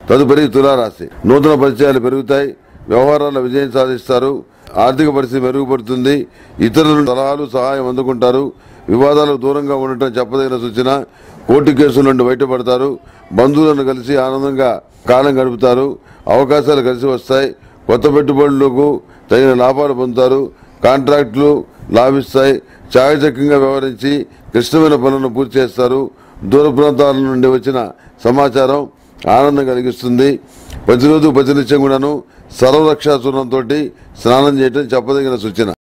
తదుపరి తులారాశి నూతన పరిచయాలు పెరుగుతాయి వ్యవహారాల్లో విజయం సాధిస్తారు ఆర్థిక పరిస్థితి మెరుగుపడుతుంది ఇతరుల సలహాలు సహాయం అందుకుంటారు వివాదాలకు దూరంగా ఉండటం చెప్పదగిన సూచన కోర్టు కేసుల నుండి బయటపడతారు బంధువులను కలిసి ఆనందంగా కాలం గడుపుతారు అవకాశాలు కలిసి వస్తాయి కొత్త పెట్టుబడులకు తగిన లాభాలు పొందుతారు కాంట్రాక్టులు లాభిస్తాయి చాకచక్యంగా వ్యవహరించి క్లిష్టమైన పనులను పూర్తి చేస్తారు దూర ప్రాంతాల నుండి వచ్చిన సమాచారం ఆనందం కలిగిస్తుంది ప్రతిరోజు ప్రతినిత్యం కూడాను సర్వరక్షా చూర్ణంతో స్నానం చేయటం చెప్పదగిన సూచన